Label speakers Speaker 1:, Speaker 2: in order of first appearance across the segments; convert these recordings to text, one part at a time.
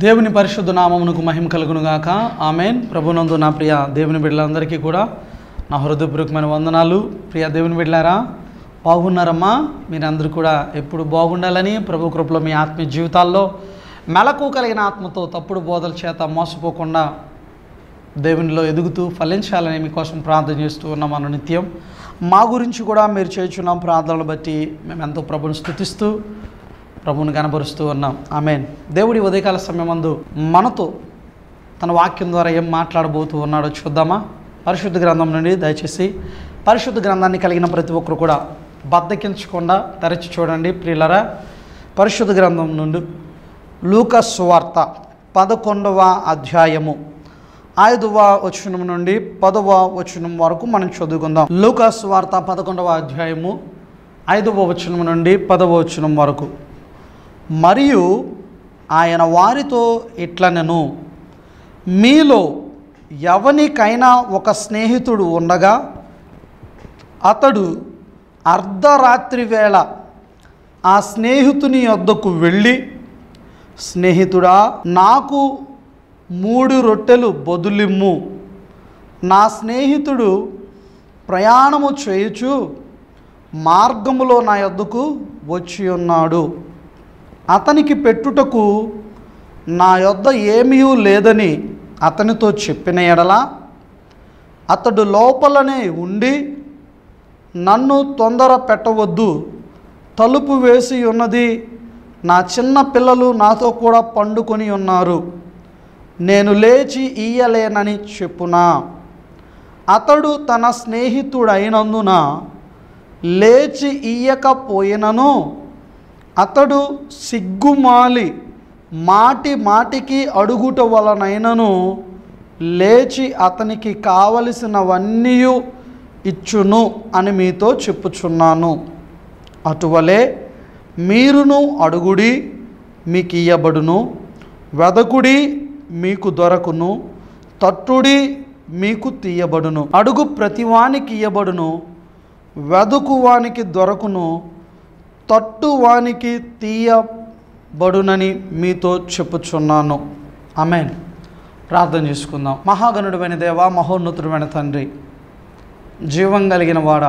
Speaker 1: దేవుని పరిశుద్ధ నామమునకు మహిమ కలుగును గాక ఆమెన్ ప్రభునందు నా ప్రియ దేవుని బిడ్డలందరికీ కూడా నా హృదయపూర్వకమైన వందనాలు ప్రియ దేవుని బిడ్డలారా బాగున్నారమ్మా మీరందరూ కూడా ఎప్పుడు బాగుండాలని ప్రభు కృపలో మీ ఆత్మీయ జీవితాల్లో మెలకు కలిగిన ఆత్మతో తప్పుడు బోధల చేత మోసపోకుండా దేవునిలో ఎదుగుతూ ఫలించాలని మీకోసం ప్రార్థన చేస్తూ ఉన్నాం మన నిత్యం మా గురించి కూడా మీరు చేయుచున్నాం ప్రార్థనలు బట్టి మేము ఎంతో ప్రభుని స్థుతిస్తూ ప్రభుని కనబరుస్తూ ఉన్నాం ఆమెన్ దేవుడి ఉదయకాల సమయమందు మనతో తన వాక్యం ద్వారా ఏం మాట్లాడబోతూ ఉన్నాడో చూద్దామా పరిశుద్ధ గ్రంథం నుండి దయచేసి పరిశుద్ధ గ్రంథాన్ని కలిగిన ప్రతి ఒక్కరు కూడా బద్దకించకుండా తెరచి చూడండి ప్రియులరా పరిశుద్ధ గ్రంథం నుండి లూకస్ వార్త పదకొండవ అధ్యాయము ఐదవ వచనం నుండి పదవ వచనం వరకు మనం చదువుకుందాం లూకాస్ వార్త పదకొండవ అధ్యాయము ఐదవ వచనం నుండి పదవ వచనం వరకు మరియు ఆయన వారితో ఇట్లనెను మీలో ఎవనికైనా ఒక స్నేహితుడు ఉండగా అతడు అర్ధరాత్రి వేళ ఆ స్నేహితుని వద్దకు వెళ్ళి స్నేహితుడా నాకు మూడు రొట్టెలు బదులిమ్ము నా స్నేహితుడు ప్రయాణము చేయుచు మార్గములో నా యొద్దకు వచ్చి ఉన్నాడు అతనికి పెట్టుటకు నా యొద్ద ఏమీ లేదని అతనితో చెప్పిన ఎడల అతడు లోపలనే ఉండి నన్ను తొందర పెట్టవద్దు తలుపు వేసి ఉన్నది నా చిన్న పిల్లలు నాతో కూడా పండుకొని ఉన్నారు నేను లేచి ఇయ్యలేనని చెప్పునా అతడు తన స్నేహితుడైనందున లేచి ఇయ్యకపోయినను అతడు సిగ్గుమాలి మాటి మాటికి అడుగుట వలనైనను లేచి అతనికి కావలసినవన్నీ ఇచ్చును అని మీతో చెప్పుచున్నాను అటువలే మీరును అడుగుడి మీకు ఇయ్యబడును వెదకుడి మీకు దొరకును తట్టుడి మీకు తీయబడును అడుగు ప్రతివానికి ఇయ్యబడును వెదుకువానికి దొరకును తట్టువానికి తీయబడునని మీతో చెప్పుచున్నాను ఆమెన్ ప్రార్థన చేసుకుందాం మహాగణుడమైన దేవ మహోన్నతుడమైన తండ్రి జీవం కలిగిన వాడా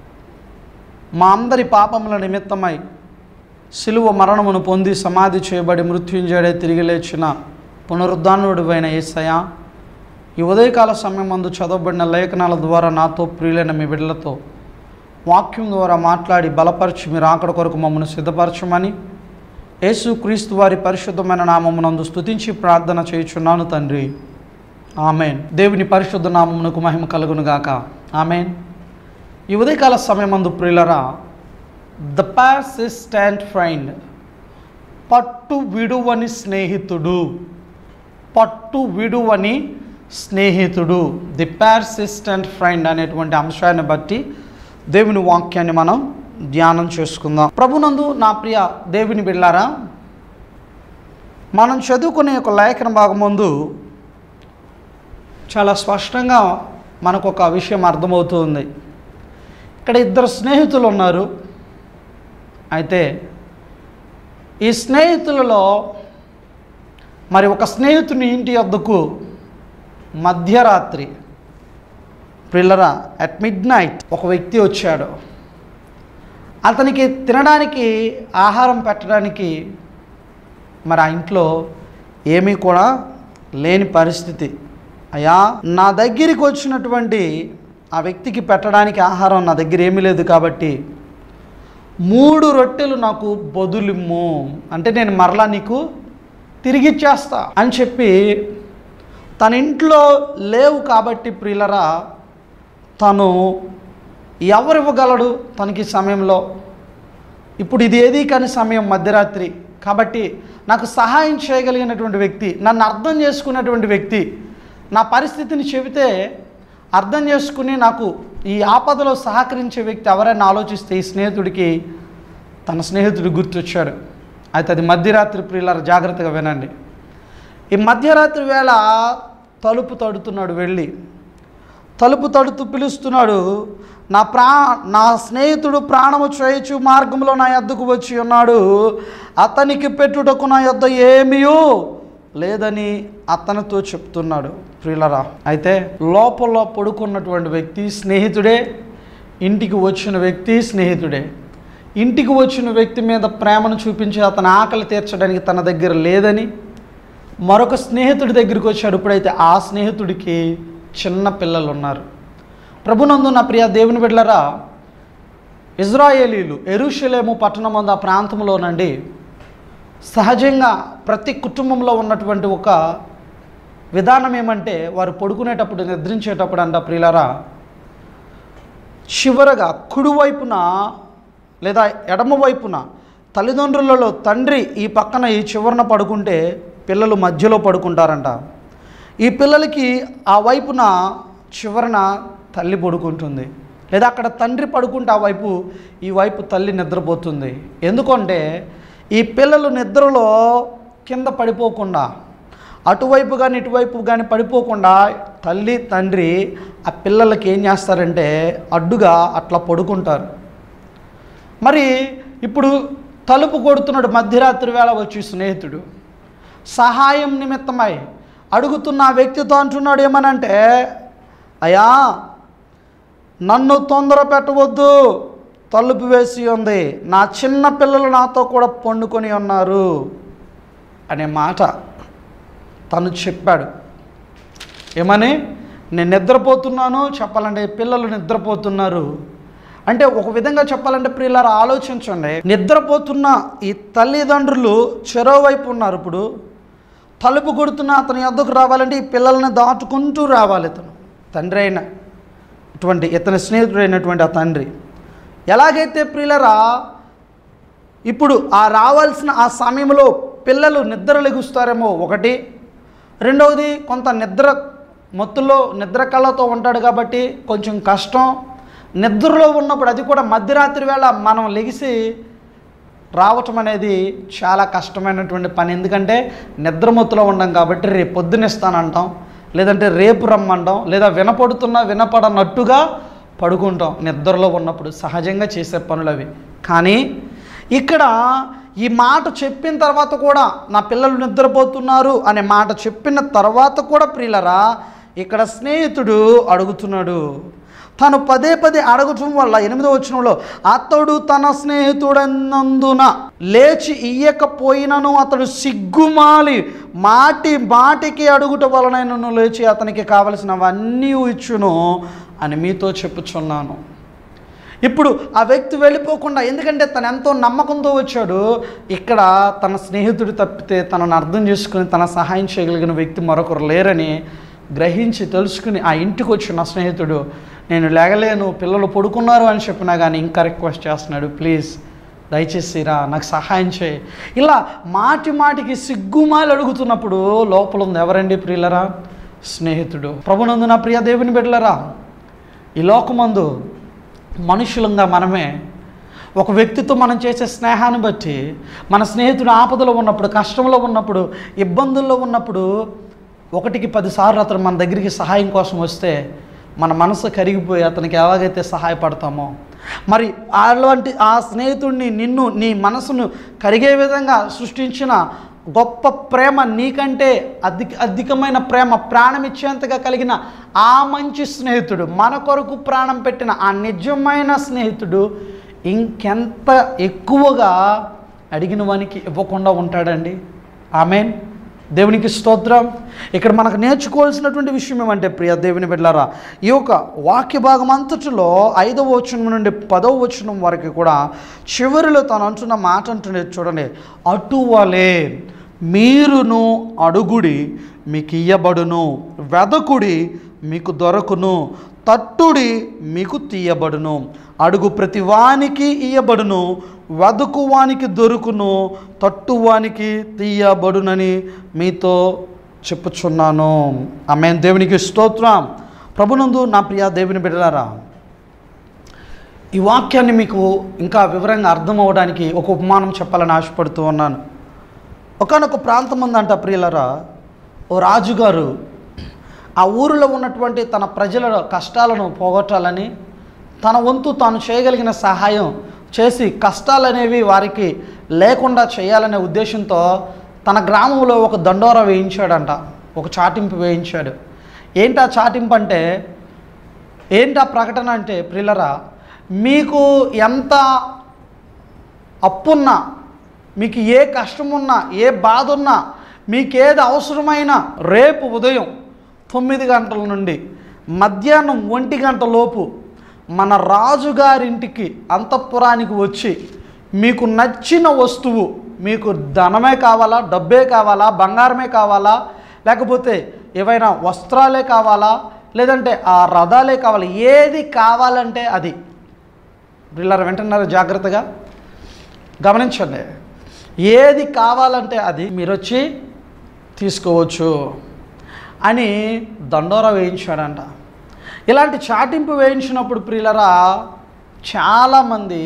Speaker 1: మా అందరి పాపముల నిమిత్తమై సిలువ మరణమును పొంది సమాధి చేయబడి మృత్యుంజడే తిరిగి లేచిన పునరుద్ధానుడువైన ఏసయ ఈ ఉదయకాల సమయం మందు చదవబడిన లేఖనాల ద్వారా నాతో ప్రియులైన మీ బిడ్డలతో వాక్యం ద్వారా మాట్లాడి బలపరిచి మీరు ఆకడ కొరకు మమ్మల్ని సిద్ధపరచమని యేసు క్రీస్తు వారి పరిశుద్ధమైన నామమునందు స్తుతించి ప్రార్థన చేయుచున్నాను తండ్రి ఆమెన్ దేవుని పరిశుద్ధ నామమునకు మహిమ కలుగును గాక ఆమెన్ ఈ ఉదయకాల సమయమందు ప్రియులరా ద పాసిస్టెంట్ ఫ్రెండ్ పట్టు విడువని స్నేహితుడు పట్టు విడువని స్నేహితుడు ది పార్సిస్టెంట్ ఫ్రెండ్ అనేటువంటి అంశాన్ని బట్టి దేవుని వాక్యాన్ని మనం ధ్యానం చేసుకుందాం ప్రభునందు నా ప్రియ దేవుని బిళ్ళారా మనం చదువుకునే ఒక లేఖన భాగం ముందు చాలా స్పష్టంగా మనకు ఒక విషయం అర్థమవుతుంది ఇక్కడ ఇద్దరు స్నేహితులు ఉన్నారు అయితే ఈ స్నేహితులలో మరి ఒక స్నేహితుని ఇంటి వద్దకు మధ్యరాత్రి పిల్లరా అట్ మిడ్ నైట్ ఒక వ్యక్తి వచ్చాడు అతనికి తినడానికి ఆహారం పెట్టడానికి మరి ఆ ఇంట్లో ఏమీ కూడా లేని పరిస్థితి అయ్యా నా దగ్గరికి వచ్చినటువంటి ఆ వ్యక్తికి పెట్టడానికి ఆహారం నా దగ్గర ఏమీ లేదు కాబట్టి మూడు రొట్టెలు నాకు బదులిమ్ము అంటే నేను మరలా నీకు తిరిగిచ్చేస్తా అని చెప్పి తన ఇంట్లో లేవు కాబట్టి ప్రియులరా తను ఎవరు ఇవ్వగలడు తనకి ఈ సమయంలో ఇప్పుడు ఇది ఏది కాని సమయం మధ్యరాత్రి కాబట్టి నాకు సహాయం చేయగలిగినటువంటి వ్యక్తి నన్ను అర్థం చేసుకున్నటువంటి వ్యక్తి నా పరిస్థితిని చెబితే అర్థం చేసుకుని నాకు ఈ ఆపదలో సహకరించే వ్యక్తి ఎవరైనా ఆలోచిస్తే ఈ స్నేహితుడికి తన స్నేహితుడు గుర్తొచ్చాడు అయితే అది మధ్యరాత్రి ప్రియులారా జాగ్రత్తగా వినండి ఈ మధ్యరాత్రి వేళ తలుపు తడుతున్నాడు వెళ్ళి తలుపు తడుతూ పిలుస్తున్నాడు నా ప్రా నా స్నేహితుడు ప్రాణము చేయొచ్చు మార్గంలో నా యొద్దకు వచ్చి ఉన్నాడు అతనికి పెట్టుటకు నా యొద్ద ఏమీయూ లేదని అతనితో చెప్తున్నాడు ప్రియులరా అయితే లోపల పడుకున్నటువంటి వ్యక్తి స్నేహితుడే ఇంటికి వచ్చిన వ్యక్తి స్నేహితుడే ఇంటికి వచ్చిన వ్యక్తి మీద ప్రేమను చూపించి అతని ఆకలి తీర్చడానికి తన దగ్గర లేదని మరొక స్నేహితుడి దగ్గరికి వచ్చాడు ఇప్పుడైతే ఆ స్నేహితుడికి చిన్న పిల్లలు ఉన్నారు ప్రభునందు నా ప్రియ దేవుని బిడ్డలరా ఇజ్రాయేలీలు ఎరుషలేము పట్టణం ఆ ప్రాంతంలోనండి సహజంగా ప్రతి కుటుంబంలో ఉన్నటువంటి ఒక విధానం ఏమంటే వారు పడుకునేటప్పుడు నిద్రించేటప్పుడు అంట ప్రియులరా చివరగా కుడివైపున లేదా ఎడమ వైపున తల్లిదండ్రులలో తండ్రి ఈ పక్కన ఈ చివరన పడుకుంటే పిల్లలు మధ్యలో పడుకుంటారంట ఈ పిల్లలకి ఆ వైపున చివరన తల్లి పడుకుంటుంది లేదా అక్కడ తండ్రి పడుకుంటే ఆ వైపు ఈ వైపు తల్లి నిద్రపోతుంది ఎందుకంటే ఈ పిల్లలు నిద్రలో కింద పడిపోకుండా అటువైపు కానీ ఇటువైపు కానీ పడిపోకుండా తల్లి తండ్రి ఆ పిల్లలకి ఏం చేస్తారంటే అడ్డుగా అట్లా పడుకుంటారు మరి ఇప్పుడు తలుపు కొడుతున్నాడు మధ్యరాత్రి వేళ వచ్చి స్నేహితుడు సహాయం నిమిత్తమై అడుగుతున్న ఆ వ్యక్తితో అంటున్నాడు ఏమనంటే అయ్యా నన్ను తొందర పెట్టవద్దు తలుపు వేసి ఉంది నా చిన్న పిల్లలు నాతో కూడా పండుకొని ఉన్నారు అనే మాట తను చెప్పాడు ఏమని నేను నిద్రపోతున్నాను చెప్పాలంటే పిల్లలు నిద్రపోతున్నారు అంటే ఒక విధంగా చెప్పాలంటే ప్రియులారా ఆలోచించండి నిద్రపోతున్న ఈ తల్లిదండ్రులు చెరోవైపు ఉన్నారు ఇప్పుడు తలుపు కొడుతున్న అతని వద్దకు రావాలంటే ఈ పిల్లల్ని దాటుకుంటూ రావాలి ఇతను తండ్రి అయిన ఇటువంటి ఇతని స్నేహితుడైనటువంటి ఆ తండ్రి ఎలాగైతే ప్రియులరా ఇప్పుడు ఆ రావాల్సిన ఆ సమయంలో పిల్లలు నిద్ర లెగుస్తారేమో ఒకటి రెండవది కొంత నిద్ర మత్తులో నిద్ర కళ్ళతో ఉంటాడు కాబట్టి కొంచెం కష్టం నిద్రలో ఉన్నప్పుడు అది కూడా మధ్యరాత్రి వేళ మనం లెగిసి రావటం అనేది చాలా కష్టమైనటువంటి పని ఎందుకంటే నిద్రమత్తులో ఉండం కాబట్టి రేపు పొద్దునిస్తానంటాం లేదంటే రేపు రమ్మంటాం లేదా వినపడుతున్నా వినపడనట్టుగా పడుకుంటాం నిద్రలో ఉన్నప్పుడు సహజంగా చేసే పనులు అవి కానీ ఇక్కడ ఈ మాట చెప్పిన తర్వాత కూడా నా పిల్లలు నిద్రపోతున్నారు అనే మాట చెప్పిన తర్వాత కూడా ప్రియులరా ఇక్కడ స్నేహితుడు అడుగుతున్నాడు తను పదే పదే అడగటం వల్ల ఎనిమిదో వచనంలో అతడు తన స్నేహితుడన్నందున లేచి ఇయ్యకపోయినను అతడు సిగ్గుమాలి మాటి మాటికి అడుగుట వలనైనను లేచి అతనికి కావలసినవన్నీ ఇచ్చును అని మీతో చెప్పుచున్నాను ఇప్పుడు ఆ వ్యక్తి వెళ్ళిపోకుండా ఎందుకంటే తను ఎంతో నమ్మకంతో వచ్చాడు ఇక్కడ తన స్నేహితుడు తప్పితే తనను అర్థం చేసుకుని తన సహాయం చేయగలిగిన వ్యక్తి మరొకరు లేరని గ్రహించి తెలుసుకుని ఆ ఇంటికి వచ్చిన స్నేహితుడు నేను లేగలేను పిల్లలు పడుకున్నారు అని చెప్పినా కానీ ఇంకా రిక్వెస్ట్ చేస్తున్నాడు ప్లీజ్ దయచేసి రా నాకు సహాయం చేయి ఇలా మాటి మాటికి సిగ్గుమాలి అడుగుతున్నప్పుడు లోపల ఉంది ఎవరండి ప్రియులరా స్నేహితుడు ప్రభునందు నా ప్రియ దేవుని బిడ్డలరా ఈ లోకమందు మనుషులంగా మనమే ఒక వ్యక్తితో మనం చేసే స్నేహాన్ని బట్టి మన స్నేహితుడు ఆపదలో ఉన్నప్పుడు కష్టంలో ఉన్నప్పుడు ఇబ్బందుల్లో ఉన్నప్పుడు ఒకటికి పదిసార్లు అతను మన దగ్గరికి సహాయం కోసం వస్తే మన మనసు కరిగిపోయి అతనికి ఎలాగైతే సహాయపడతామో మరి అలాంటి ఆ స్నేహితుడిని నిన్ను నీ మనసును కరిగే విధంగా సృష్టించిన గొప్ప ప్రేమ నీకంటే అధిక అధికమైన ప్రేమ ప్రాణం ఇచ్చేంతగా కలిగిన ఆ మంచి స్నేహితుడు మన కొరకు ప్రాణం పెట్టిన ఆ నిజమైన స్నేహితుడు ఇంకెంత ఎక్కువగా అడిగిన వానికి ఇవ్వకుండా ఉంటాడండి ఆమెన్ దేవునికి స్తోత్రం ఇక్కడ మనకు నేర్చుకోవాల్సినటువంటి విషయం ఏమంటే ప్రియ దేవుని బిడ్డారా ఈ యొక్క వాక్య భాగం అంతటిలో ఐదవ వచనం నుండి పదవ వచనం వరకు కూడా చివరిలో తను అంటున్న మాట అంటుండే చూడండి అటువలే మీరును అడుగుడి మీకు ఇయ్యబడును వెదకుడి మీకు దొరకును తట్టుడి మీకు తీయబడును అడుగు ప్రతి వానికి ఇయ్యబడును వదుకు వానికి దొరుకును తట్టువానికి తీయబడునని మీతో చెప్పుచున్నాను ఆమె దేవునికి స్తోత్రం ప్రభునందు నా ప్రియ దేవుని బిడ్డలారా ఈ వాక్యాన్ని మీకు ఇంకా వివరంగా అర్థం అవ్వడానికి ఒక ఉపమానం చెప్పాలని ఆశపడుతూ ఉన్నాను ఒకనొక ప్రాంతం ఉందంట ప్రియులరా ఓ రాజుగారు ఆ ఊరిలో ఉన్నటువంటి తన ప్రజల కష్టాలను పోగొట్టాలని తన వంతు తాను చేయగలిగిన సహాయం చేసి కష్టాలు అనేవి వారికి లేకుండా చేయాలనే ఉద్దేశంతో తన గ్రామంలో ఒక దండోర వేయించాడంట ఒక చాటింపు వేయించాడు ఏంటి ఆ చాటింపు అంటే ఏంటి ఆ ప్రకటన అంటే ప్రిల్లరా మీకు ఎంత అప్పున్నా మీకు ఏ కష్టం ఉన్నా ఏ బాధ ఉన్నా మీకు ఏది అవసరమైనా రేపు ఉదయం తొమ్మిది గంటల నుండి మధ్యాహ్నం ఒంటి గంట లోపు మన రాజుగారింటికి అంతఃపురానికి వచ్చి మీకు నచ్చిన వస్తువు మీకు ధనమే కావాలా డబ్బే కావాలా బంగారమే కావాలా లేకపోతే ఏవైనా వస్త్రాలే కావాలా లేదంటే ఆ రథాలే కావాలా ఏది కావాలంటే అది వీళ్ళ వింటున్నారు జాగ్రత్తగా గమనించండి ఏది కావాలంటే అది మీరు వచ్చి తీసుకోవచ్చు అని దండోరా వేయించాడంట ఇలాంటి చాటింపు వేయించినప్పుడు ప్రియులరా చాలామంది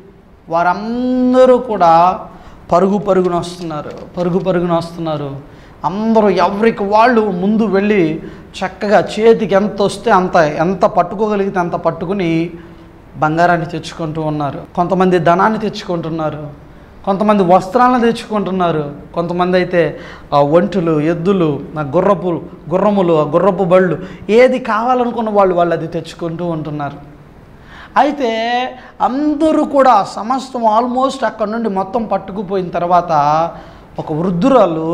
Speaker 1: వారందరూ కూడా పరుగు పరుగున వస్తున్నారు పరుగు పరుగున వస్తున్నారు అందరూ ఎవరికి వాళ్ళు ముందు వెళ్ళి చక్కగా చేతికి ఎంత వస్తే అంత ఎంత పట్టుకోగలిగితే అంత పట్టుకుని బంగారాన్ని తెచ్చుకుంటూ ఉన్నారు కొంతమంది ధనాన్ని తెచ్చుకుంటున్నారు కొంతమంది వస్త్రాలను తెచ్చుకుంటున్నారు కొంతమంది అయితే ఆ ఒంటులు ఎద్దులు ఆ గుర్రపు గుర్రములు ఆ గుర్రపు బళ్ళు ఏది కావాలనుకున్న వాళ్ళు వాళ్ళు అది తెచ్చుకుంటూ ఉంటున్నారు అయితే అందరూ కూడా సమస్తం ఆల్మోస్ట్ అక్కడ నుండి మొత్తం పట్టుకుపోయిన తర్వాత ఒక వృద్ధురాలు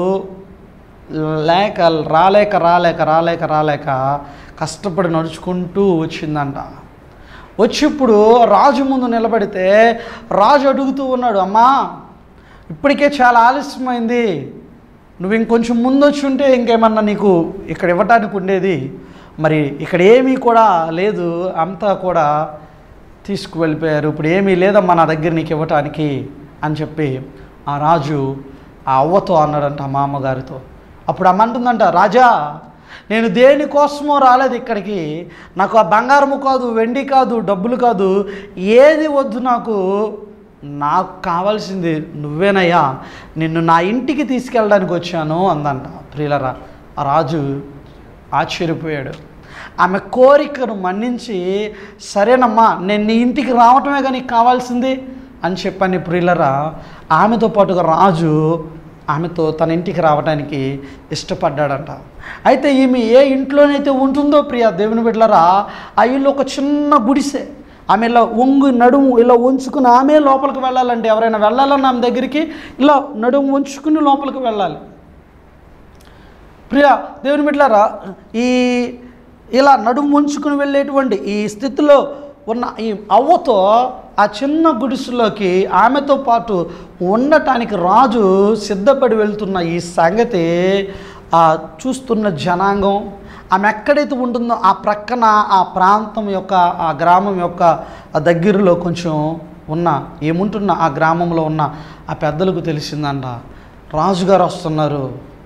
Speaker 1: లేక రాలేక రాలేక రాలేక రాలేక కష్టపడి నడుచుకుంటూ వచ్చిందంట వచ్చి ఇప్పుడు రాజు ముందు నిలబడితే రాజు అడుగుతూ ఉన్నాడు అమ్మా ఇప్పటికే చాలా ఆలస్యమైంది నువ్వు ఇంకొంచెం ముందు వచ్చి ఉంటే ఇంకేమన్నా నీకు ఇక్కడ ఇవ్వటానికి ఉండేది మరి ఇక్కడ ఏమీ కూడా లేదు అంతా కూడా తీసుకువెళ్ళిపోయారు ఇప్పుడు ఏమీ లేదమ్మా నా దగ్గర నీకు ఇవ్వటానికి అని చెప్పి ఆ రాజు ఆ అవ్వతో అన్నాడంట ఆ మామగారితో అప్పుడు అమ్మ అంటుందంట రాజా నేను దేనికోసమో రాలేదు ఇక్కడికి నాకు ఆ బంగారము కాదు వెండి కాదు డబ్బులు కాదు ఏది వద్దు నాకు నాకు కావాల్సింది నువ్వేనయ్యా నిన్ను నా ఇంటికి తీసుకెళ్ళడానికి వచ్చాను అందంట ప్రియులరా ఆ రాజు ఆశ్చర్యపోయాడు ఆమె కోరికను మన్నించి సరేనమ్మా నేను నీ ఇంటికి రావటమే కానీ నీకు కావాల్సింది అని చెప్పని ప్రియులరా ఆమెతో పాటుగా రాజు ఆమెతో తన ఇంటికి రావడానికి ఇష్టపడ్డాడంట అయితే ఈమె ఏ ఇంట్లోనైతే ఉంటుందో ప్రియ దేవుని బిడ్డలరా ఆ ఇల్లు ఒక చిన్న గుడిసె ఆమె ఇలా ఒంగు నడుము ఇలా ఉంచుకుని ఆమె లోపలికి వెళ్ళాలంటే ఎవరైనా వెళ్ళాలన్న ఆమె దగ్గరికి ఇలా నడుము ఉంచుకుని లోపలికి వెళ్ళాలి ప్రియ దేవుని బిడ్డలారా ఈ ఇలా నడుము ఉంచుకుని వెళ్ళేటువంటి ఈ స్థితిలో ఉన్న ఈ అవ్వతో ఆ చిన్న గుడిసెలోకి ఆమెతో పాటు ఉండటానికి రాజు సిద్ధపడి వెళ్తున్న ఈ సంగతి ఆ చూస్తున్న జనాంగం ఆమె ఎక్కడైతే ఉంటుందో ఆ ప్రక్కన ఆ ప్రాంతం యొక్క ఆ గ్రామం యొక్క ఆ దగ్గరలో కొంచెం ఉన్న ఏముంటున్న ఆ గ్రామంలో ఉన్న ఆ పెద్దలకు తెలిసిందంట రాజుగారు వస్తున్నారు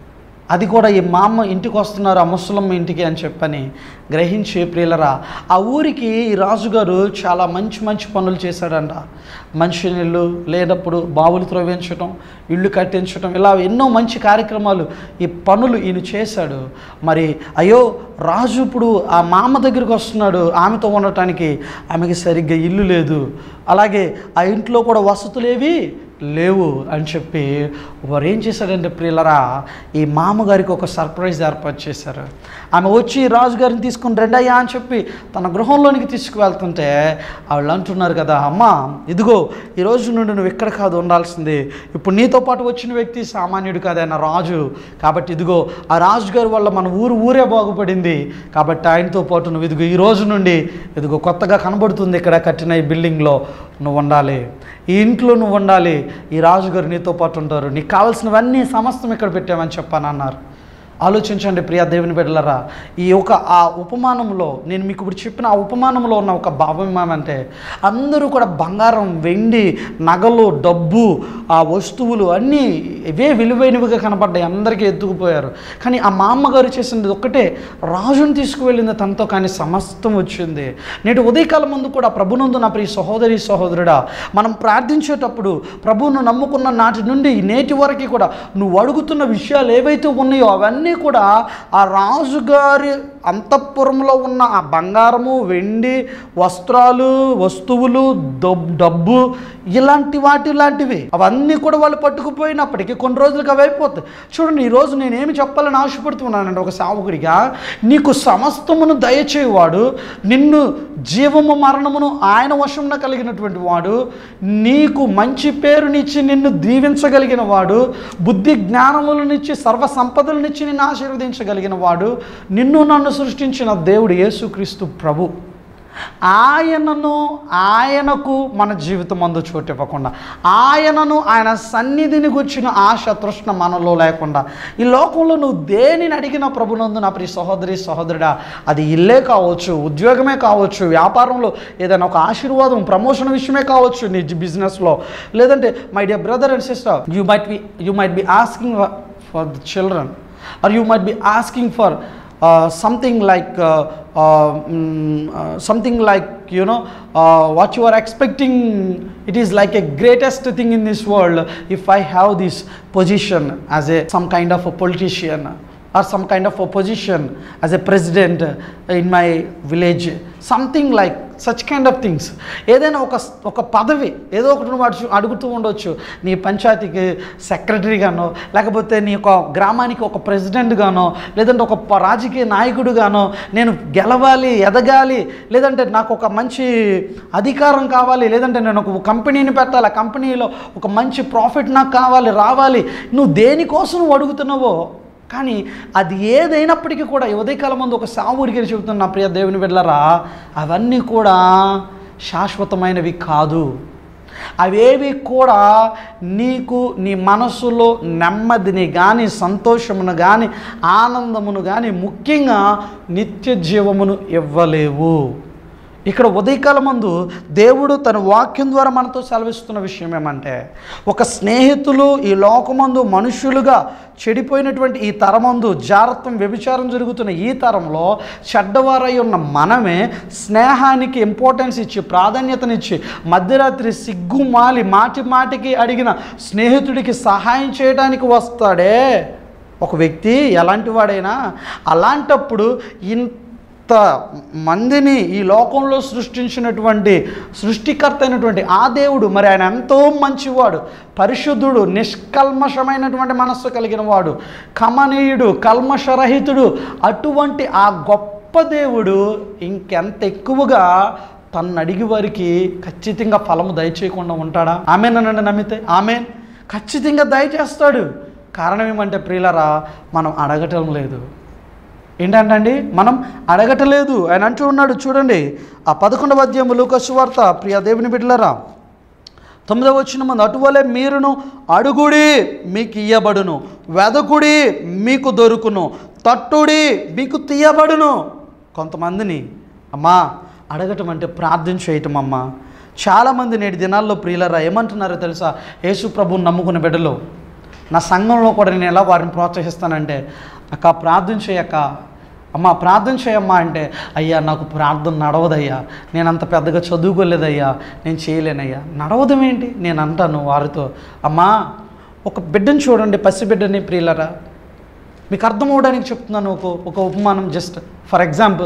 Speaker 1: అది కూడా ఈ మా అమ్మ ఇంటికి వస్తున్నారు ఆ ముసలమ్మ ఇంటికి అని చెప్పని గ్రహించి ప్రియులరా ఆ ఊరికి ఈ రాజుగారు చాలా మంచి మంచి పనులు చేశాడంట మంచి నీళ్ళు లేనప్పుడు బావులు త్రవ్వించటం ఇళ్ళు కట్టించటం ఇలా ఎన్నో మంచి కార్యక్రమాలు ఈ పనులు ఈయన చేశాడు మరి అయ్యో రాజు ఇప్పుడు ఆ మామ దగ్గరికి వస్తున్నాడు ఆమెతో ఉండటానికి ఆమెకి సరిగ్గా ఇల్లు లేదు అలాగే ఆ ఇంట్లో కూడా వసతులేవి లేవు అని చెప్పి వారు ఏం చేశారంటే ప్రియులరా ఈ మామగారికి ఒక సర్ప్రైజ్ ఏర్పాటు చేశారు ఆమె వచ్చి రాజుగారిని తీసుకుని రెండయ్యా అని చెప్పి తన గృహంలోనికి తీసుకువెళ్తుంటే వాళ్ళు అంటున్నారు కదా అమ్మ ఇదిగో ఈ రోజు నుండి నువ్వు ఇక్కడ కాదు ఉండాల్సింది ఇప్పుడు నీతో పాటు వచ్చిన వ్యక్తి సామాన్యుడు కాదైనా రాజు కాబట్టి ఇదిగో ఆ రాజుగారి వల్ల మన ఊరు ఊరే బాగుపడింది కాబట్టి ఆయనతో పాటు నువ్వు ఇదిగో ఈ రోజు నుండి ఇదిగో కొత్తగా కనబడుతుంది ఇక్కడ కట్టిన ఈ బిల్డింగ్లో నువ్వు ఉండాలి ఈ ఇంట్లో నువ్వు ఉండాలి ఈ రాజుగారు నీతో పాటు ఉంటారు నీకు కావాల్సినవన్నీ సమస్తం ఇక్కడ పెట్టామని చెప్పాను అన్నారు ఆలోచించండి ప్రియా దేవుని బిడ్డలరా ఈ ఒక ఆ ఉపమానంలో నేను మీకు ఇప్పుడు చెప్పిన ఆ ఉపమానంలో ఉన్న ఒక భావం ఏమంటే అందరూ కూడా బంగారం వెండి నగలు డబ్బు ఆ వస్తువులు అన్నీ ఇవే విలువైనవిగా కనపడ్డాయి అందరికీ ఎత్తుకుపోయారు కానీ ఆ మా అమ్మగారు చేసింది ఒక్కటే రాజుని తీసుకువెళ్ళింది తనతో కానీ సమస్తం వచ్చింది నేటి ఉదయకాలం ముందు కూడా ప్రభునందు నా ప్రియ సహోదరి సహోదరుడా మనం ప్రార్థించేటప్పుడు ప్రభువును నమ్ముకున్న నాటి నుండి నేటి వరకు కూడా నువ్వు అడుగుతున్న విషయాలు ఏవైతే ఉన్నాయో అవన్నీ కూడా ఆ రాజుగారి అంతఃపురంలో ఉన్న ఆ బంగారము వెండి వస్త్రాలు వస్తువులు దబ్- డబ్బు ఇలాంటి వాటి లాంటివి అవన్నీ కూడా వాళ్ళు పట్టుకుపోయినప్పటికీ కొన్ని రోజులకు అవి అయిపోతాయి చూడండి ఈరోజు నేనేమి చెప్పాలని ఆశపడుతున్నానండి ఒక సావుకుడిగా నీకు సమస్తమును దయచేవాడు నిన్ను జీవము మరణమును ఆయన వశంలో కలిగినటువంటి వాడు నీకు మంచి పేరునిచ్చి నిన్ను దీవించగలిగిన వాడు బుద్ధి జ్ఞానములనిచ్చి సర్వ సంపదలనిచ్చి నిన్ను ఆశీర్వదించగలిగిన వాడు నిన్ను నన్ను సృష్టించిన దేవుడు యేసుక్రీస్తు ప్రభు ఆయనను ఆయనకు మన జీవితం అందు చోటు ఇవ్వకుండా ఆయనను ఆయన సన్నిధిని గుర్చిన ఆశ తృష్ణ మనలో లేకుండా ఈ లోకంలో నువ్వు దేనిని అడిగిన ప్రభునందు నా ప్రియ సహోదరి సహోదరుడా అది ఇల్లే కావచ్చు ఉద్యోగమే కావచ్చు వ్యాపారంలో ఏదైనా ఒక ఆశీర్వాదం ప్రమోషన్ విషయమే కావచ్చు నీ బిజినెస్లో లేదంటే my dear brother and sister you might be you might be asking for the children or you might be asking for uh, something like uh, uh, mm, uh, something like you know uh, what you are expecting it is like a greatest thing in this world if i have this position as a some kind of a politician or some kind of a position as a president in my village something like such kind of things ఏదైనా ఒక ఒక పదవి ఏదో ఒకటి నువ్వు అడుచు అడుగుతూ ఉండొచ్చు నీ పంచాయతీకి సెక్రటరీగానో లేకపోతే నీ ఒక గ్రామానికి ఒక ప్రెసిడెంట్గానో లేదంటే ఒక ప- రాజకీయ నాయకుడుగానో నేను గెలవాలి ఎదగాలి లేదంటే నాకు ఒక మంచి అధికారం కావాలి లేదంటే నేను ఒక కంపెనీని పెట్టాలి ఆ కంపెనీలో ఒక మంచి ప్రాఫిట్ నాకు కావాలి రావాలి నువ్వు దేనికోసం నువ్వు అడుగుతున్నావో కానీ అది ఏదైనప్పటికీ కూడా ఈ ఉదయకాలం ముందు ఒక సావుడికి చెబుతున్న నా ప్రియ దేవుని వెళ్ళరా అవన్నీ కూడా శాశ్వతమైనవి కాదు అవేవి కూడా నీకు నీ మనసులో నెమ్మదిని కానీ సంతోషమును కానీ ఆనందమును కానీ ముఖ్యంగా నిత్య జీవమును ఇవ్వలేవు ఇక్కడ ఉదయకాలం మందు దేవుడు తన వాక్యం ద్వారా మనతో సెలవిస్తున్న విషయం ఏమంటే ఒక స్నేహితులు ఈ లోకమందు మనుషులుగా చెడిపోయినటువంటి ఈ తరమందు జారత్వం వ్యభిచారం జరుగుతున్న ఈ తరంలో చెడ్డవారై ఉన్న మనమే స్నేహానికి ఇంపార్టెన్స్ ఇచ్చి ప్రాధాన్యతనిచ్చి మధ్యరాత్రి సిగ్గు మాలి మాటి మాటికి అడిగిన స్నేహితుడికి సహాయం చేయడానికి వస్తాడే ఒక వ్యక్తి ఎలాంటి వాడైనా అలాంటప్పుడు ఇంత ఇంత మందిని ఈ లోకంలో సృష్టించినటువంటి సృష్టికర్త అయినటువంటి ఆ దేవుడు మరి ఆయన ఎంతో మంచివాడు పరిశుద్ధుడు నిష్కల్మషమైనటువంటి మనస్సు కలిగిన వాడు కమనీయుడు కల్మషరహితుడు అటువంటి ఆ గొప్ప దేవుడు ఇంకెంత ఎక్కువగా తను అడిగి వారికి ఖచ్చితంగా ఫలము దయచేయకుండా ఉంటాడా ఆమెనండి నమ్మితే ఆమె ఖచ్చితంగా దయచేస్తాడు కారణం ఏమంటే ప్రియులరా మనం అడగటం లేదు ఏంటంటండి మనం అడగటలేదు ఆయన అంటూ ఉన్నాడు చూడండి ఆ పదకొండవ అధ్యాయము లూకసు వార్త ప్రియ దేవుని బిడ్డలరా తొమ్మిదవ వచ్చిన మంది అటువలే మీరును అడుగుడి మీకు ఇయ్యబడును వెదకుడి మీకు దొరుకును తట్టుడి మీకు తీయబడును కొంతమందిని అమ్మా అడగటం అంటే ప్రార్థన చేయటం అమ్మా చాలామంది నేటి దినాల్లో ప్రియులరా ఏమంటున్నారో తెలుసా యేసు ప్రభువుని నమ్ముకున్న బిడ్డలు నా సంఘంలో కూడా నేను ఎలా వారిని ప్రోత్సహిస్తానంటే అక్క ప్రార్థన చేయక్క అమ్మ ప్రార్థన చేయమ్మా అంటే అయ్యా నాకు ప్రార్థన నడవదయ్యా నేను అంత పెద్దగా చదువుకోలేదయ్యా నేను చేయలేనయ్యా నడవడం ఏంటి నేను అంటాను వారితో అమ్మా ఒక బిడ్డను చూడండి పసి బిడ్డని ప్రియులరా మీకు అర్థం అవడానికి చెప్తున్నాను ఒక ఒక ఉపమానం జస్ట్ ఫర్ ఎగ్జాంపుల్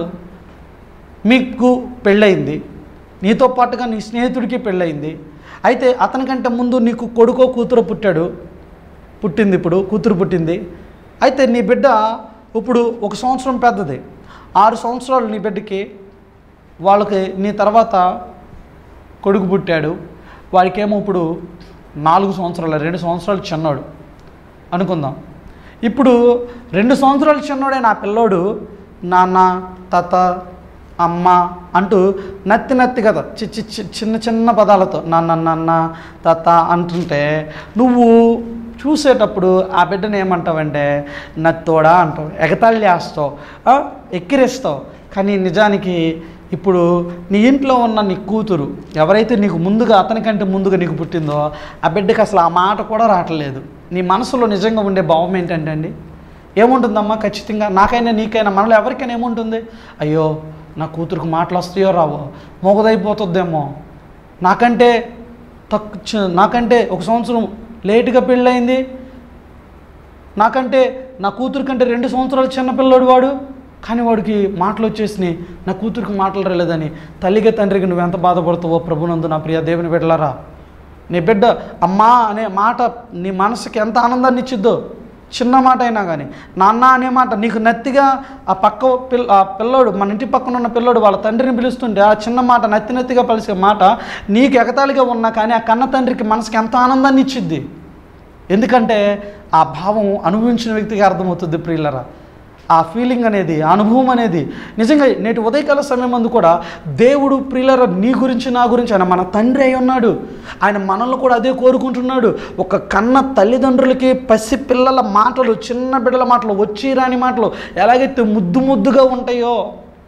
Speaker 1: మీకు పెళ్ళయింది నీతో పాటుగా నీ స్నేహితుడికి పెళ్ళయింది అయితే అతనికంటే ముందు నీకు కొడుకో కూతురో పుట్టాడు పుట్టింది ఇప్పుడు కూతురు పుట్టింది అయితే నీ బిడ్డ ఇప్పుడు ఒక సంవత్సరం పెద్దది ఆరు సంవత్సరాలు నీ బిడ్డకి వాళ్ళకి నీ తర్వాత కొడుకు పుట్టాడు వాడికేమో ఇప్పుడు నాలుగు సంవత్సరాలు రెండు సంవత్సరాలు చిన్నోడు అనుకుందాం ఇప్పుడు రెండు సంవత్సరాలు చిన్నోడే నా పిల్లోడు నాన్న తాత అమ్మ అంటూ నత్తి నత్తి కదా చి చి చి- చిన్న చిన్న పదాలతో నాన్న నాన్న తాత అంటుంటే నువ్వు చూసేటప్పుడు ఆ బిడ్డను ఏమంటావంటే నత్తోడా అంటావు ఎగతాళి చేస్తావు ఆ, ఎక్కిరిస్తావు కానీ నిజానికి ఇప్పుడు నీ ఇంట్లో ఉన్న నీ కూతురు ఎవరైతే నీకు ముందుగా అతనికంటే ముందుగా నీకు పుట్టిందో ఆ బిడ్డకి అసలు ఆ మాట కూడా రావట్లేదు నీ మనసులో నిజంగా ఉండే భావం ఏంటంటే అండి ఏముంటుందమ్మా ఖచ్చితంగా నాకైనా నీకైనా మనలో ఎవరికైనా ఏముంటుంది అయ్యో నా కూతురుకు మాటలు వస్తాయో రావో మోగదైపోతుందేమో నాకంటే తక్కు చి- నాకంటే ఒక సంవత్సరం లేటుగా పెళ్ళయింది నాకంటే నా కూతురు కంటే రెండు సంవత్సరాలు చిన్నపిల్లడు వాడు కానీ వాడికి మాటలు వచ్చేసినాయి నా కూతురికి మాటలు రాలేదని తల్లిగా తండ్రికి నువ్వు ఎంత బాధపడుతావో ప్రభునందు నా ప్రియ దేవుని బిడ్డలారా నీ బిడ్డ అమ్మా అనే మాట నీ మనసుకి ఎంత ఆనందాన్ని ఇచ్చిద్దో చిన్న మాట అయినా కానీ నాన్న అనే మాట నీకు నత్తిగా ఆ పక్క పిల్ల ఆ పిల్లోడు మన ఇంటి పక్కన ఉన్న పిల్లోడు వాళ్ళ తండ్రిని పిలుస్తుంటే ఆ చిన్న మాట నత్తి నత్తిగా పలిసే మాట నీకు ఎగతాళిగా ఉన్నా కానీ ఆ కన్న తండ్రికి మనసుకి ఎంత ఆనందాన్ని ఇచ్చిద్ది ఎందుకంటే ఆ భావం అనుభవించిన వ్యక్తికి అర్థమవుతుంది ప్రియులరా ఆ ఫీలింగ్ అనేది ఆ అనుభవం అనేది నిజంగా నేటి ఉదయకాల సమయం అందు కూడా దేవుడు ప్రియులర నీ గురించి నా గురించి ఆయన మన తండ్రి అయి ఉన్నాడు ఆయన మనల్ని కూడా అదే కోరుకుంటున్నాడు ఒక కన్న తల్లిదండ్రులకి పసి పిల్లల మాటలు చిన్న బిడ్డల మాటలు వచ్చి రాని మాటలు ఎలాగైతే ముద్దు ముద్దుగా ఉంటాయో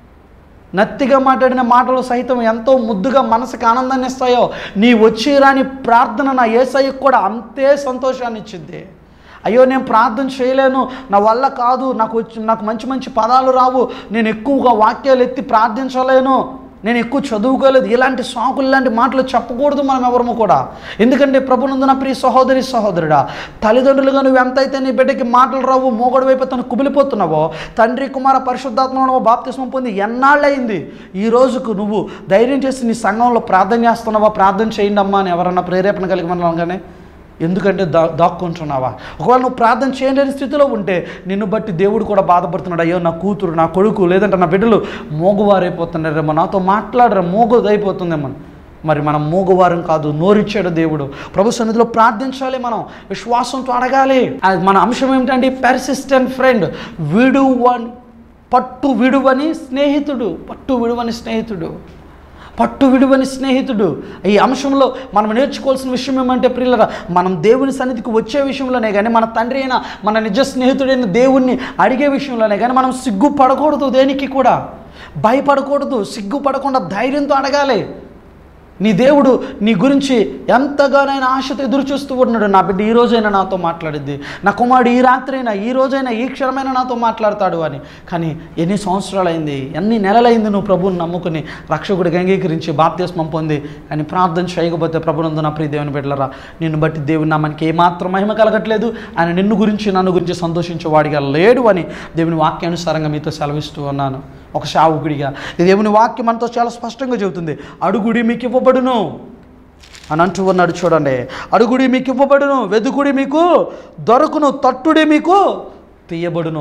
Speaker 1: నత్తిగా మాట్లాడిన మాటలు సైతం ఎంతో ముద్దుగా మనసుకు ఆనందాన్ని ఇస్తాయో నీ వచ్చి రాని ప్రార్థన నా ఏసయ్యకు కూడా అంతే సంతోషాన్ని ఇచ్చింది అయ్యో నేను ప్రార్థన చేయలేను నా వల్ల కాదు నాకు వచ్చి నాకు మంచి మంచి పదాలు రావు నేను ఎక్కువగా వాక్యాలు ఎత్తి ప్రార్థించలేను నేను ఎక్కువ చదువుకోలేదు ఇలాంటి సాకులు ఇలాంటి మాటలు చెప్పకూడదు మనం ఎవరము కూడా ఎందుకంటే ప్రభునందున ప్రియ సహోదరి సహోదరుడా తల్లిదండ్రులుగా నువ్వు ఎంతైతే నీ బిడ్డకి మాటలు రావు మోగడు వైపు తను కుమిలిపోతున్నావో తండ్రి కుమార పరిశుద్ధాత్మ బాప్తిస్మం పొంది ఎన్నాళ్ళయింది ఈ రోజుకు నువ్వు ధైర్యం చేసి నీ సంఘంలో ప్రార్థన చేస్తున్నావా ప్రార్థన చేయండి అమ్మా అని ఎవరన్నా ప్రేరేపణ కలిగి మనగానే ఎందుకంటే దా దాక్కుంటున్నావా ఒకవేళ నువ్వు ప్రార్థన చేయలేని స్థితిలో ఉంటే నిన్ను బట్టి దేవుడు కూడా బాధపడుతున్నాడు అయ్యో నా కూతురు నా కొడుకు లేదంటే నా బిడ్డలు మోగువారైపోతున్నారేమో నాతో మాట్లాడరా మోగుదైపోతుందేమో మరి మనం మూగవారం కాదు నోరిచ్చాడు దేవుడు ప్రభు సన్నిధిలో ప్రార్థించాలి మనం విశ్వాసంతో అడగాలి అది మన అంశం ఏమిటంటే పెర్సిస్టెంట్ ఫ్రెండ్ విడువన్ పట్టు విడువని స్నేహితుడు పట్టు విడువని స్నేహితుడు పట్టు విడువని స్నేహితుడు ఈ అంశంలో మనం నేర్చుకోవాల్సిన విషయం ఏమంటే ప్రియులరా మనం దేవుని సన్నిధికి వచ్చే విషయంలోనే కానీ మన తండ్రి అయిన మన నిజ స్నేహితుడైన దేవుణ్ణి అడిగే విషయంలోనే కానీ మనం సిగ్గుపడకూడదు దేనికి కూడా భయపడకూడదు సిగ్గుపడకుండా ధైర్యంతో అడగాలి నీ దేవుడు నీ గురించి ఎంతగానైనా ఆశతో ఎదురు చూస్తూ ఉన్నాడు నా బిడ్డ ఈ రోజైనా నాతో మాట్లాడిద్ది నా కుమారుడు ఈ రాత్రైనా ఈ రోజైనా ఈ క్షణమైనా నాతో మాట్లాడతాడు అని కానీ ఎన్ని సంవత్సరాలైంది ఎన్ని నెలలైంది నువ్వు ప్రభువుని నమ్ముకుని రక్షకుడికి అంగీకరించి బాప్తిస్మం పొంది అని ప్రార్థన చేయకపోతే ప్రభునందు నా ప్రియ దేవుని బిడ్డలరా నిన్ను బట్టి దేవుని నామానికి ఏమాత్రం మహిమ కలగట్లేదు ఆయన నిన్ను గురించి నన్ను గురించి సంతోషించేవాడిగా లేడు అని దేవుని వాక్యానుసారంగా మీతో సెలవిస్తూ ఉన్నాను ఒక శావుకుడిగా ఈ దేవుని వాక్యం మనతో చాలా స్పష్టంగా చెబుతుంది అడుగుడి మీకు ఇవ్వబడును అని అంటూ ఉన్నాడు చూడండి అడుగుడి మీకు ఇవ్వబడును వెదుకుడి మీకు దొరకును తట్టుడి మీకు తీయబడును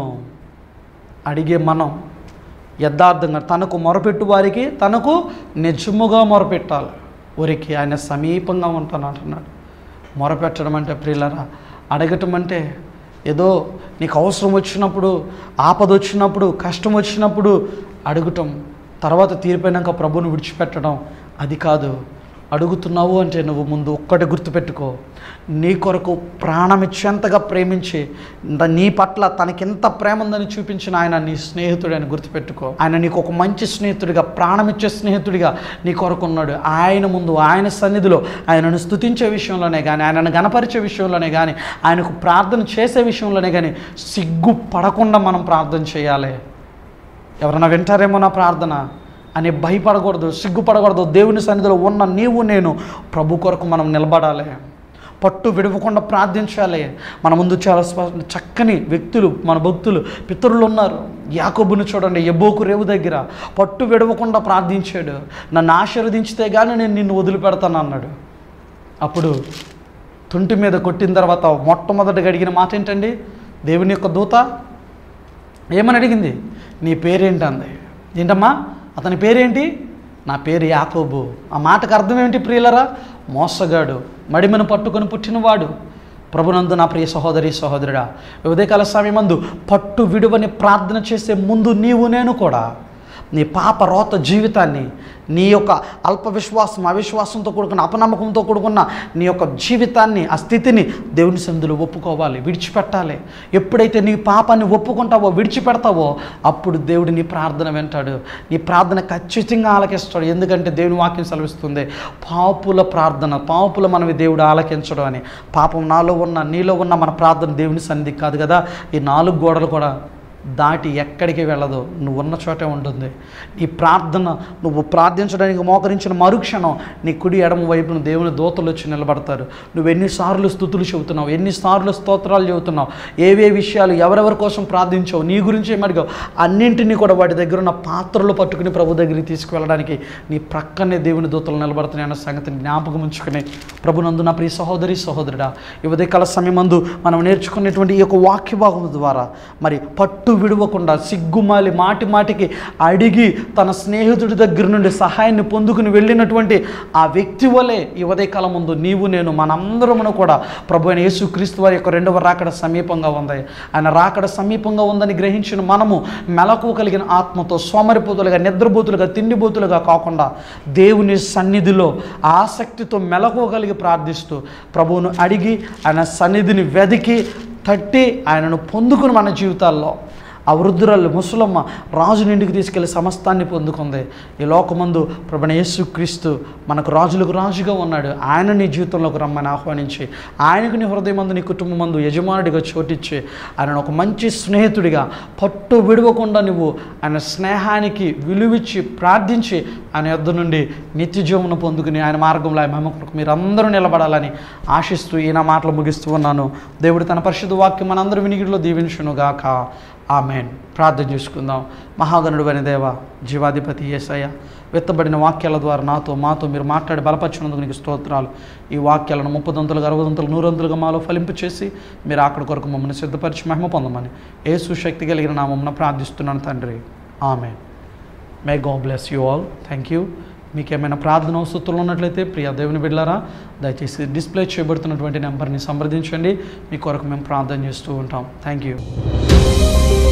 Speaker 1: అడిగే మనం యథార్థంగా తనకు మొరపెట్టు వారికి తనకు నిజముగా మొరపెట్టాలి ఊరికి ఆయన సమీపంగా ఉంటాను అంటున్నాడు మొరపెట్టడం అంటే ప్రియులరా అడగటం అంటే ఏదో నీకు అవసరం వచ్చినప్పుడు ఆపద వచ్చినప్పుడు కష్టం వచ్చినప్పుడు అడగటం తర్వాత తీరిపోయినాక ప్రభుని విడిచిపెట్టడం అది కాదు అడుగుతున్నావు అంటే నువ్వు ముందు ఒక్కటి గుర్తుపెట్టుకో నీ కొరకు ప్రాణమిచ్చేంతగా ప్రేమించి న- నీ పట్ల తనకింత ప్రేమ ఉందని చూపించిన ఆయన నీ స్నేహితుడని గుర్తుపెట్టుకో ఆయన నీకు ఒక మంచి స్నేహితుడిగా ప్రాణమిచ్చే స్నేహితుడిగా నీ కొరకు ఉన్నాడు ఆయన ముందు ఆయన సన్నిధిలో ఆయనను స్తుతించే విషయంలోనే కానీ ఆయనను గణపరిచే విషయంలోనే కానీ ఆయనకు ప్రార్థన చేసే విషయంలోనే కానీ సిగ్గు పడకుండా మనం ప్రార్థన చేయాలి ఎవరైనా వింటారేమో నా ప్రార్థన అని భయపడకూడదు సిగ్గుపడకూడదు దేవుని సన్నిధిలో ఉన్న నీవు నేను ప్రభు కొరకు మనం నిలబడాలి పట్టు విడవకుండా ప్రార్థించాలి మన ముందు చాలా స్ప- చక్కని వ్యక్తులు మన భక్తులు పితరులు ఉన్నారు యాకోబుని చూడండి ఎబ్బోకు రేవు దగ్గర పట్టు విడవకుండా ప్రార్థించాడు నన్ను ఆశీర్వదించితే కానీ నేను నిన్ను వదిలిపెడతాను అన్నాడు అప్పుడు తుంటి మీద కొట్టిన తర్వాత మొట్టమొదటిగా అడిగిన మాట ఏంటండి దేవుని యొక్క దూత ఏమని అడిగింది నీ పేరేంటి అంది ఏంటమ్మా అతని పేరేంటి నా పేరు యాకోబు ఆ మాటకు అర్థం ఏంటి ప్రియులరా మోసగాడు మడిమను పట్టుకొని పుట్టినవాడు ప్రభునందు నా ప్రియ సహోదరి సహోదరుడా ఉదయకాల సమయమందు పట్టు విడువని ప్రార్థన చేసే ముందు నీవు నేను కూడా నీ పాప రోత జీవితాన్ని నీ యొక్క అల్ప విశ్వాసం అవిశ్వాసంతో కూడుకున్న అపనమ్మకంతో కూడుకున్న నీ యొక్క జీవితాన్ని ఆ స్థితిని దేవుని సందులో ఒప్పుకోవాలి విడిచిపెట్టాలి ఎప్పుడైతే నీ పాపాన్ని ఒప్పుకుంటావో విడిచిపెడతావో అప్పుడు దేవుడు నీ ప్రార్థన వింటాడు నీ ప్రార్థన ఖచ్చితంగా ఆలకిస్తాడు ఎందుకంటే దేవుని వాక్యం సెలవిస్తుంది పాపుల ప్రార్థన పాపుల మనవి దేవుడు ఆలకించడం అని పాపం నాలో ఉన్న నీలో ఉన్న మన ప్రార్థన దేవుని సన్నిధి కాదు కదా ఈ నాలుగు గోడలు కూడా దాటి ఎక్కడికి వెళ్ళదు నువ్వు ఉన్న చోటే ఉంటుంది నీ ప్రార్థన నువ్వు ప్రార్థించడానికి మోకరించిన మరుక్షణం నీ కుడి ఎడమ వైపున దేవుని దూతలు వచ్చి నిలబడతారు నువ్వు ఎన్నిసార్లు స్థుతులు చెబుతున్నావు ఎన్నిసార్లు స్తోత్రాలు చెబుతున్నావు ఏవే విషయాలు ఎవరెవరి కోసం ప్రార్థించావు నీ గురించి ఏమడిగావు అన్నింటినీ కూడా వాటి దగ్గర ఉన్న పాత్రలు పట్టుకుని ప్రభు దగ్గరికి తీసుకువెళ్ళడానికి నీ ప్రక్కనే దేవుని దూతలు నిలబడుతున్నాయి అన్న సంగతిని జ్ఞాపకం ఉంచుకుని ప్రభునందు నా ప్రియ సహోదరి సహోదరుడా ఈ ఉదయకాల సమయమందు మనం నేర్చుకునేటువంటి ఈ యొక్క వాక్య భాగం ద్వారా మరి పట్టు విడవకుండా సిగ్గుమాలి మాటి మాటికి అడిగి తన స్నేహితుడి దగ్గర నుండి సహాయాన్ని పొందుకుని వెళ్ళినటువంటి ఆ వ్యక్తి వలె ఈ ఉదయకాలం ముందు నీవు నేను మనందరమును కూడా ప్రభు అయిన యేసుక్రీస్తు వారి యొక్క రెండవ రాకడ సమీపంగా ఉంది ఆయన రాకడ సమీపంగా ఉందని గ్రహించిన మనము మెలకు కలిగిన ఆత్మతో సోమరిపోతులుగా నిద్రపోతులుగా తిండిపోతులుగా కాకుండా దేవుని సన్నిధిలో ఆసక్తితో మెలకు కలిగి ప్రార్థిస్తూ ప్రభువును అడిగి ఆయన సన్నిధిని వెదికి తట్టి ఆయనను పొందుకుని మన జీవితాల్లో ఆ వృద్ధురాలు ముసలమ్మ రాజుని ఇంటికి తీసుకెళ్లి సమస్తాన్ని పొందుకుంది ఈ లోకమందు ప్రభుణ యేసుక్రీస్తు మనకు రాజులకు రాజుగా ఉన్నాడు ఆయన నీ జీవితంలోకి రమ్మని ఆహ్వానించి ఆయనకు నీ హృదయమందు నీ కుటుంబం మందు యజమానుడిగా చోటిచ్చి ఆయనను ఒక మంచి స్నేహితుడిగా పట్టు విడవకుండా నువ్వు ఆయన స్నేహానికి విలువిచ్చి ప్రార్థించి ఆయన యొద్ద నుండి నిత్య జీవమును పొందుకుని ఆయన మార్గంలో ఆయన మహిమ కొరకు మీరందరూ నిలబడాలని ఆశిస్తూ ఈ నా మాటలు ముగిస్తూ ఉన్నాను దేవుడు తన పరిశుద్ధ వాక్యం మనందరూ వినిగిడిలో దీవించునుగాక ఆమెన్ ప్రార్థన చేసుకుందాం మహాగణుడు అని దేవ జీవాధిపతి ఏసయ్య వెత్తబడిన వాక్యాల ద్వారా నాతో మాతో మీరు మాట్లాడి బలపరిచినందుకు నీకు స్తోత్రాలు ఈ వాక్యాలను ముప్పదంతులుగా అరవదంతులు నూరంతులుగా మాలో ఫలింపు చేసి మీరు అక్కడి కొరకు మమ్మల్ని సిద్ధపరిచి మహిమ పొందమని ఏసు శక్తి కలిగిన నామమున ప్రార్థిస్తున్నాను తండ్రి ఆమె may God bless you all thank you మీకు ఏమైనా ప్రార్థన అవసరాలు ఉన్నట్లయితే ప్రియ దేవుని బిడ్డారా దయచేసి డిస్ప్లే చేయబడుతున్నటువంటి నెంబర్ని సంప్రదించండి మీ కొరకు మేము ప్రార్థన చేస్తూ ఉంటాం థ్యాంక్ యూ